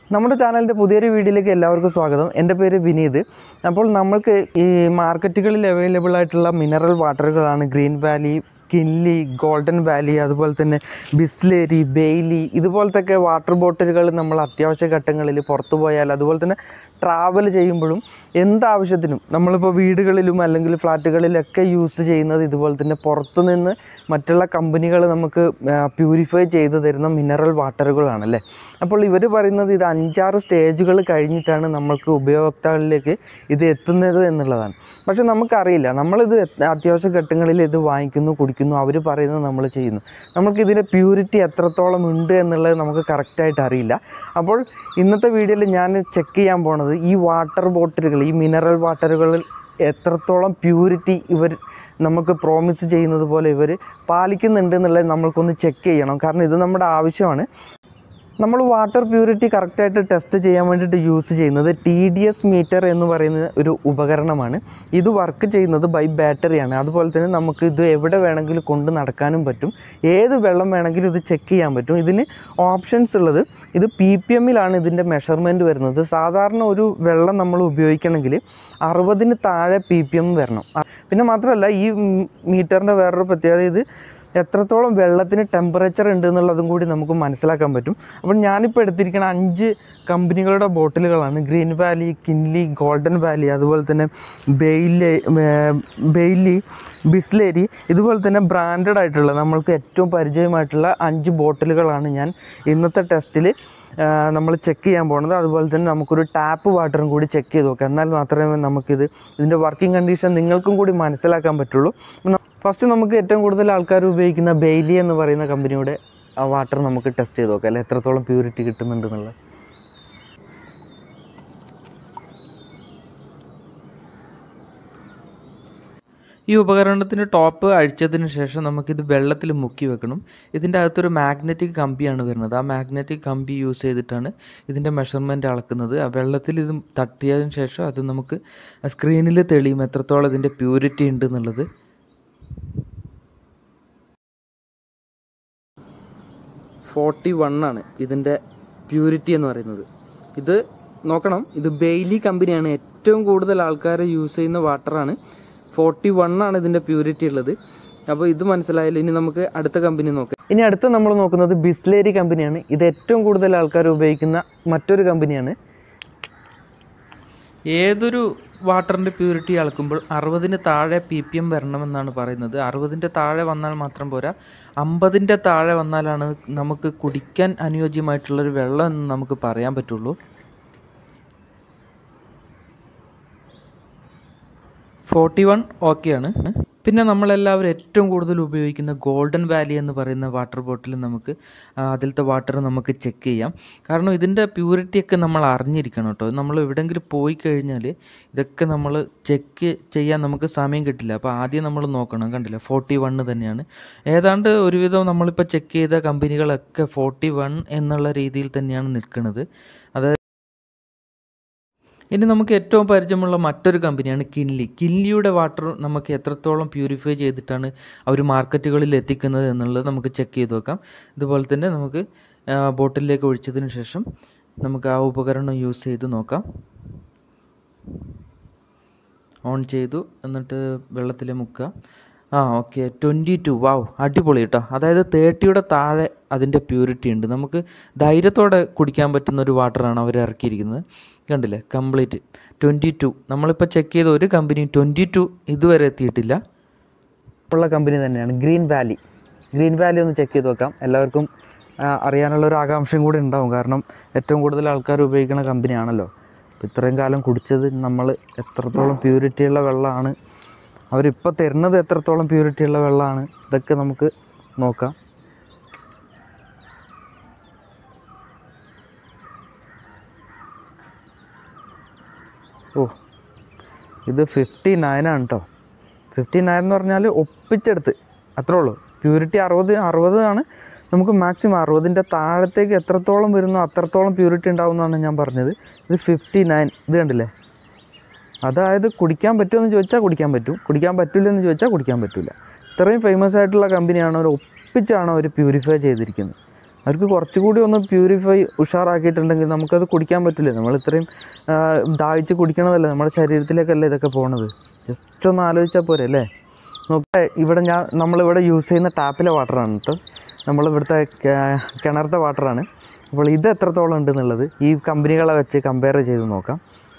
നമ്മുടെ ചാനലിൻ്റെ പുതിയൊരു വീഡിയോയിലേക്ക് എല്ലാവർക്കും സ്വാഗതം എൻ്റെ പേര് വിനീത് അപ്പോൾ നമ്മൾക്ക് ഈ മാർക്കറ്റുകളിൽ അവൈലബിൾ ആയിട്ടുള്ള മിനറൽ വാട്ടറുകളാണ് green valley Kinley golden valley അതുപോലെ തന്നെ ബിസ്ലേരി ബെയ്ലി ഇതുപോലത്തെ വാട്ടർ ബോട്ടിലുകൾ നമ്മൾ അത്യാവശ്യ ഘട്ടങ്ങളിൽ പുറത്തു പോയാൽ അതുപോലെ തന്നെ ട്രാവൽ ചെയ്യുമ്പോഴും എന്താവശ്യത്തിനും നമ്മളിപ്പോൾ വീടുകളിലും അല്ലെങ്കിൽ ഫ്ലാറ്റുകളിലൊക്കെ യൂസ് ചെയ്യുന്നത് ഇതുപോലെ തന്നെ പുറത്തുനിന്ന് മറ്റുള്ള കമ്പനികൾ നമുക്ക് പ്യൂരിഫൈ ചെയ്ത് തരുന്ന മിനറൽ വാട്ടറുകളാണല്ലേ അപ്പോൾ ഇവർ പറയുന്നത് ഇത് അഞ്ചാറ് സ്റ്റേജുകൾ കഴിഞ്ഞിട്ടാണ് നമ്മൾക്ക് ഉപയോക്താക്കളിലേക്ക് ഇത് എത്തുന്നത് എന്നുള്ളതാണ് പക്ഷെ നമുക്കറിയില്ല നമ്മളിത് എത്ത- അത്യാവശ്യ ഘട്ടങ്ങളിൽ ഇത് വാങ്ങിക്കുന്നു കുടിക്കുന്നു അവർ പറയുന്നത് നമ്മൾ ചെയ്യുന്നു നമുക്ക് ഇതിൻ്റെ പ്യൂരിറ്റി എത്രത്തോളം ഉണ്ട് എന്നുള്ളത് നമുക്ക് കറക്റ്റായിട്ട് അറിയില്ല അപ്പോൾ ഇന്നത്തെ വീഡിയോയിൽ ഞാൻ ചെക്ക് ചെയ്യാൻ പോണത് ഈ വാട്ടർ ബോട്ടിലുകൾ ഈ മിനറൽ വാട്ടറുകളിൽ എത്രത്തോളം പ്യൂരിറ്റി ഇവർ നമുക്ക് പ്രോമിസ് ചെയ്യുന്നത് പോലെ ഇവർ പാലിക്കുന്നുണ്ട് എന്നുള്ളത് നമ്മൾക്കൊന്ന് ചെക്ക് ചെയ്യണം കാരണം ഇത് നമ്മുടെ ആവശ്യമാണ് നമ്മൾ വാട്ടർ പ്യൂരിറ്റി കറക്റ്റായിട്ട് ടെസ്റ്റ് ചെയ്യാൻ വേണ്ടിയിട്ട് യൂസ് ചെയ്യുന്നത് ടി ഡി എസ് മീറ്റർ എന്ന് പറയുന്ന ഒരു ഉപകരണമാണ് ഇത് വർക്ക് ചെയ്യുന്നത് ബൈ ബാറ്ററിയാണ് അതുപോലെ തന്നെ നമുക്ക് ഇത് എവിടെ വേണമെങ്കിലും കൊണ്ട് നടക്കാനും പറ്റും ഏത് വെള്ളം വേണമെങ്കിലും ഇത് ചെക്ക് ചെയ്യാൻ പറ്റും ഇതിന് ഓപ്ഷൻസ് ഉള്ളത് ഇത് പി പി എമ്മിലാണ് ഇതിൻ്റെ മെഷർമെൻറ്റ് വരുന്നത് സാധാരണ ഒരു വെള്ളം നമ്മൾ ഉപയോഗിക്കണമെങ്കിൽ അറുപതിന് താഴെ പി പി എം വരണം ആ, പിന്നെ മാത്രമല്ല ഈ മീറ്ററിൻ്റെ വേറൊരു പ്രത്യേകത ഇത് എത്രത്തോളം വെള്ളത്തിന് ടെമ്പറേച്ചർ ഉണ്ട് എന്നുള്ളതും കൂടി നമുക്ക് മനസ്സിലാക്കാൻ പറ്റും അപ്പോൾ ഞാനിപ്പോൾ എടുത്തിരിക്കുന്ന അഞ്ച് കമ്പനികളുടെ ബോട്ടിലുകളാണ് green valley Kinley golden valley അതുപോലെ തന്നെ ബെയിലി ബെയിലി ബിസ്ലേരി ഇതുപോലെ തന്നെ ബ്രാൻഡഡ് ആയിട്ടുള്ള നമ്മൾക്ക് ഏറ്റവും പരിചയമായിട്ടുള്ള അഞ്ച് ബോട്ടിലുകളാണ് ഞാൻ ഇന്നത്തെ ടെസ്റ്റിൽ നമ്മൾ ചെക്ക് ചെയ്യാൻ പോകുന്നത് അതുപോലെ തന്നെ നമുക്കൊരു ടാപ്പ് വാട്ടറും കൂടി ചെക്ക് ചെയ്ത് നോക്കാം എന്നാൽ മാത്രമേ നമുക്കിത് ഇതിൻ്റെ വർക്കിംഗ് കണ്ടീഷൻ നിങ്ങൾക്കും കൂടി മനസ്സിലാക്കാൻ പറ്റുള്ളൂ ഫസ്റ്റ് നമുക്ക് ഏറ്റവും കൂടുതൽ ആൾക്കാർ ഉപയോഗിക്കുന്ന ബെയിലി എന്ന് പറയുന്ന കമ്പനിയുടെ ആ വാട്ടർ നമുക്ക് ടെസ്റ്റ് ചെയ്ത് നോക്കാം അല്ലെ എത്രത്തോളം പ്യൂരിറ്റി കിട്ടുന്നുണ്ടെന്നുള്ളത് ഈ ഉപകരണത്തിൻ്റെ ടോപ്പ് അഴിച്ചതിന് ശേഷം നമുക്കിത് വെള്ളത്തിൽ മുക്കി വെക്കണം ഇതിൻ്റെ അകത്തൊരു മാഗ്നറ്റിക് കമ്പിയാണ് വരുന്നത് ആ മാഗ്നറ്റിക് കമ്പി യൂസ് ചെയ്തിട്ടാണ് ഇതിൻ്റെ മെഷർമെൻറ്റ് അളക്കുന്നത് ആ വെള്ളത്തിൽ ഇത് തട്ടിയതിന് ശേഷം അത് നമുക്ക് സ്ക്രീനിൽ തെളിയും എത്രത്തോളം ഇതിൻ്റെ പ്യൂരിറ്റി ഉണ്ട് എന്നുള്ളത് ഫോർട്ടി വൺ ആണ് ഇതിൻ്റെ പ്യൂരിറ്റി എന്ന് പറയുന്നത് ഇത് നോക്കണം ഇത് ബെയിലി കമ്പനിയാണ് ഏറ്റവും കൂടുതൽ ആൾക്കാർ യൂസ് ചെയ്യുന്ന വാട്ടറാണ് ഫോർട്ടി വൺ ആണ് ഇതിൻ്റെ പ്യൂരിറ്റി ഉള്ളത് അപ്പോൾ ഇത് മനസ്സിലായാലും ഇനി നമുക്ക് അടുത്ത കമ്പനി നോക്കാം ഇനി അടുത്ത നമ്മൾ നോക്കുന്നത് ബിസ്ലേരി കമ്പനിയാണ് ഇത് ഏറ്റവും കൂടുതൽ ആൾക്കാർ ഉപയോഗിക്കുന്ന മറ്റൊരു കമ്പനിയാണ് ഏതൊരു വാട്ടറിൻ്റെ പ്യൂരിറ്റി അളക്കുമ്പോൾ അറുപതിന് താഴെ പി പി എം വരണമെന്നാണ് പറയുന്നത് അറുപതിൻ്റെ താഴെ വന്നാൽ മാത്രം പോരാ അമ്പതിൻ്റെ താഴെ വന്നാലാണ് നമുക്ക് കുടിക്കാൻ അനുയോജ്യമായിട്ടുള്ളൊരു വെള്ളം എന്ന് നമുക്ക് പറയാൻ പറ്റുള്ളൂ ഫോർട്ടി വൺ ഓക്കെയാണ് പിന്നെ നമ്മളെല്ലാവരും ഏറ്റവും കൂടുതൽ ഉപയോഗിക്കുന്ന ഗോൾഡൻ വാലി എന്ന് പറയുന്ന വാട്ടർ ബോട്ടിൽ നമുക്ക് ആ, അതിലത്തെ വാട്ടർ നമുക്ക് ചെക്ക് ചെയ്യാം കാരണം ഇതിൻ്റെ പ്യൂരിറ്റിയൊക്കെ നമ്മൾ അറിഞ്ഞിരിക്കണം കേട്ടോ നമ്മൾ എവിടെയെങ്കിലും പോയി കഴിഞ്ഞാൽ ഇതൊക്കെ നമ്മൾ ചെക്ക് ചെയ്യാൻ നമുക്ക് സമയം കിട്ടില്ല അപ്പോൾ ആദ്യം നമ്മൾ നോക്കണം കണ്ടില്ല ഫോർട്ടി വണ്ണ് തന്നെയാണ് ഏതാണ്ട് ഒരുവിധം നമ്മളിപ്പോൾ ചെക്ക് ചെയ്ത കമ്പനികളൊക്കെ ഫോർട്ടി വൺ എന്നുള്ള രീതിയിൽ തന്നെയാണ് നിൽക്കുന്നത് അതായത് ഇനി നമുക്ക് ഏറ്റവും പരിചയമുള്ള മറ്റൊരു കമ്പനിയാണ് കിൻലി കിൻലിയുടെ വാട്ടർ നമുക്ക് എത്രത്തോളം പ്യൂരിഫൈ ചെയ്തിട്ടാണ് അവർ മാർക്കറ്റുകളിൽ എത്തിക്കുന്നത് എന്നുള്ളത് നമുക്ക് ചെക്ക് ചെയ്ത് നോക്കാം ഇതുപോലെ തന്നെ നമുക്ക് ആ, ബോട്ടിലേക്ക് ഒഴിച്ചതിന് ശേഷം നമുക്ക് ആ ഉപകരണം യൂസ് ചെയ്ത് നോക്കാം ഓൺ ചെയ്തു എന്നിട്ട് വെള്ളത്തിൽ മുക്കുക ആ ഓക്കെ ട്വൻറ്റി ടു വാവ് അടിപൊളി കേട്ടോ അതായത് തേർട്ടിയുടെ താഴെ അതിൻ്റെ പ്യൂരിറ്റി ഉണ്ട് നമുക്ക് ധൈര്യത്തോടെ കുടിക്കാൻ പറ്റുന്ന ഒരു വാട്ടറാണ് അവർ ഇറക്കിയിരിക്കുന്നത് കണ്ടില്ലേ കംപ്ലീറ്റ് ട്വൻറ്റി ടു നമ്മളിപ്പോൾ ചെക്ക് ചെയ്ത ഒരു കമ്പനി ട്വൻറ്റി ടു ഇതുവരെ എത്തിയിട്ടില്ല ഉള്ള കമ്പനി തന്നെയാണ് ഗ്രീൻ വാലി ഗ്രീൻ വാലി ഒന്ന് ചെക്ക് ചെയ്ത് നോക്കാം എല്ലാവർക്കും ആ, അറിയാനുള്ള ഒരു ആകാംക്ഷയും കൂടി ഉണ്ടാവും കാരണം ഏറ്റവും കൂടുതൽ ആൾക്കാർ ഉപയോഗിക്കുന്ന കമ്പനിയാണല്ലോ അപ്പോൾ ഇത്രയും കാലം കുടിച്ചത് നമ്മൾ എത്രത്തോളം പ്യൂരിറ്റി ഉള്ള വെള്ളമാണ് അവരിപ്പോൾ തരുന്നത് എത്രത്തോളം പ്യൂരിറ്റി ഉള്ള വെള്ളമാണ് ഇതൊക്കെ നമുക്ക് നോക്കാം ഓ ഇത് ഫിഫ്റ്റി നയനാണ് കേട്ടോ ഫിഫ്റ്റി നയൻ എന്ന് പറഞ്ഞാൽ ഒപ്പിച്ചെടുത്ത് അത്രേ ഉള്ളൂ പ്യൂരിറ്റി അറുപത് അറുപത് ആണ് നമുക്ക് മാക്സിമം അറുപതിൻ്റെ താഴത്തേക്ക് എത്രത്തോളം വരുന്നു അത്രത്തോളം പ്യൂരിറ്റി ഉണ്ടാവും എന്നാണ് ഞാൻ പറഞ്ഞത് ഇത് ഫിഫ്റ്റി നയൻ ഇത് കണ്ടില്ലേ അതായത് കുടിക്കാൻ പറ്റുമെന്ന് ചോദിച്ചാൽ കുടിക്കാൻ പറ്റും കുടിക്കാൻ പറ്റില്ലെന്ന് ചോദിച്ചാൽ കുടിക്കാൻ പറ്റില്ല ഇത്രയും ഫേമസ് ആയിട്ടുള്ള കമ്പനിയാണ് അവർ ഒപ്പിച്ചാണ് അവർ പ്യൂരിഫൈ ചെയ്തിരിക്കുന്നത് അവർക്ക് കുറച്ചുകൂടി ഒന്ന് പ്യൂരിഫൈ ഉഷാറാക്കിയിട്ടുണ്ടെങ്കിൽ നമുക്കത് കുടിക്കാൻ പറ്റില്ല നമ്മൾ ഇത്രയും ആ, ദാഹിച്ച് കുടിക്കണതല്ലേ നമ്മുടെ ശരീരത്തിലേക്കല്ലേ ഇതൊക്കെ പോണത് ജസ്റ്റ് ഒന്ന് ആലോചിച്ചാൽ പോരെ അല്ലേ നോക്കട്ടെ ഇവിടെ ഞാൻ നമ്മളിവിടെ യൂസ് ചെയ്യുന്ന ടാപ്പിലെ വാട്ടറാണ് കേട്ടോ നമ്മളിവിടുത്തെ കെ- കിണറത്തെ വാട്ടറാണ് അപ്പോൾ ഇത് എത്രത്തോളം ഉണ്ട് എന്നുള്ളത് ഈ കമ്പനികളെ വെച്ച് കമ്പയർ ചെയ്ത് നോക്കാം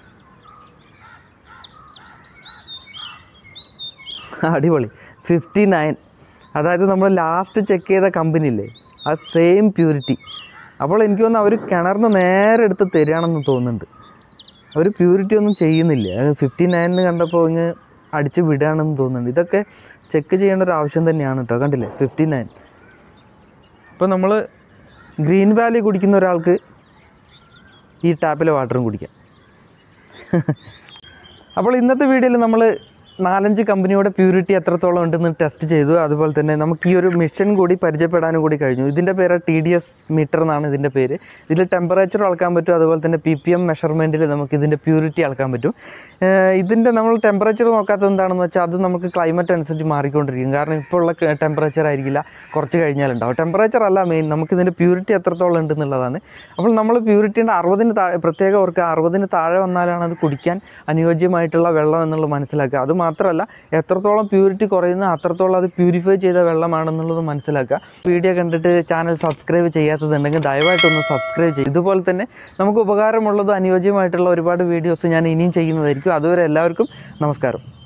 അടിപൊളി ഫിഫ്റ്റി നയൻ അതായത് നമ്മൾ ലാസ്റ്റ് ചെക്ക് ചെയ്ത കമ്പനി ഇല്ലേ ആ സെയിം പ്യൂരിറ്റി അപ്പോൾ എനിക്ക് തോന്നുന്നു അവർ കിണറിന് നേരെ എടുത്ത് തരികയാണെന്ന് തോന്നുന്നുണ്ട് അവർ പ്യൂരിറ്റി ഒന്നും ചെയ്യുന്നില്ല ഫിഫ്റ്റി നയനിന് കണ്ടപ്പോൾ ഇങ്ങ് അടിച്ച് വിടുകയാണെന്ന് തോന്നുന്നുണ്ട് ഇതൊക്കെ ചെക്ക് ചെയ്യേണ്ട ഒരു ആവശ്യം തന്നെയാണ് കേട്ടോ കണ്ടില്ലേ ഫിഫ്റ്റി നയൻ ഇപ്പോൾ നമ്മൾ ഗ്രീൻ വാലി കുടിക്കുന്ന ഒരാൾക്ക് ഈ ടാപ്പിലെ വാട്ടറും കുടിക്കാം അപ്പോൾ ഇന്നത്തെ വീഡിയോയിൽ നമ്മൾ നാലഞ്ച് കമ്പനിയുടെ പ്യൂരിറ്റി എത്രത്തോളം ഉണ്ടെന്ന് ടെസ്റ്റ് ചെയ്തു അതുപോലെ തന്നെ നമുക്ക് ഈ ഒരു മിഷൻ കൂടി പരിചയപ്പെടാനും കൂടി കഴിഞ്ഞു ഇതിൻ്റെ പേര് ടി ഡി എസ് മീറ്റർ എന്നാണ് ഇതിൻ്റെ പേര് ഇതിൽ ടെമ്പറേച്ചർ അളക്കാൻ പറ്റും അതുപോലെ തന്നെ പി പി എം മെഷർമെൻറ്റിൽ നമുക്ക് ഇതിൻ്റെ പ്യൂരിറ്റി അളക്കാൻ പറ്റും ഏഹ് ഇതിൻ്റെ നമ്മൾ ടെമ്പറേച്ചർ നോക്കാത്തത് എന്താണെന്ന് വെച്ചാൽ അത് നമുക്ക് ക്ലൈമറ്റ് അനുസരിച്ച് മാറിക്കൊണ്ടിരിക്കും കാരണം ഇപ്പോൾ ഉള്ള ടെമ്പറേച്ചർ ആയിരിക്കില്ല കുറച്ച് കഴിഞ്ഞാലുണ്ടാവും ടെമ്പറേച്ചർ അല്ല മെയിൻ നമുക്ക് ഇതിൻ്റെ പ്യൂരിറ്റി എത്രത്തോളം ഉണ്ട് എന്നുള്ളതാണ് അപ്പോൾ നമ്മൾ പ്യൂരിറ്റിൻ്റെ അറുപതിന് താഴെ പ്രത്യേകം ഓർക്കുക അറുപതിന് താഴെ വന്നാലാണ് അത് കുടിക്കാൻ അനുയോജ്യമായിട്ടുള്ള വെള്ളം എന്നുള്ളത് മനസ്സിലാക്കുക അത് മാത്രമല്ല എത്രത്തോളം പ്യൂരിറ്റി കുറയുന്ന അത്രത്തോളം അത് പ്യൂരിഫൈ ചെയ്ത വെള്ളമാണെന്നുള്ളത് മനസ്സിലാക്കുക വീഡിയോ കണ്ടിട്ട് ചാനൽ സബ്സ്ക്രൈബ് ചെയ്യാത്തതുണ്ടെങ്കിൽ ദയവായിട്ടൊന്ന് സബ്സ്ക്രൈബ് ചെയ്യും ഇതുപോലെ തന്നെ നമുക്ക് ഉപകാരമുള്ളതും അനുയോജ്യമായിട്ടുള്ള ഒരുപാട് വീഡിയോസ് ഞാൻ ഇനിയും ചെയ്യുന്നതായിരിക്കും അതുവരെ എല്ലാവർക്കും നമസ്കാരം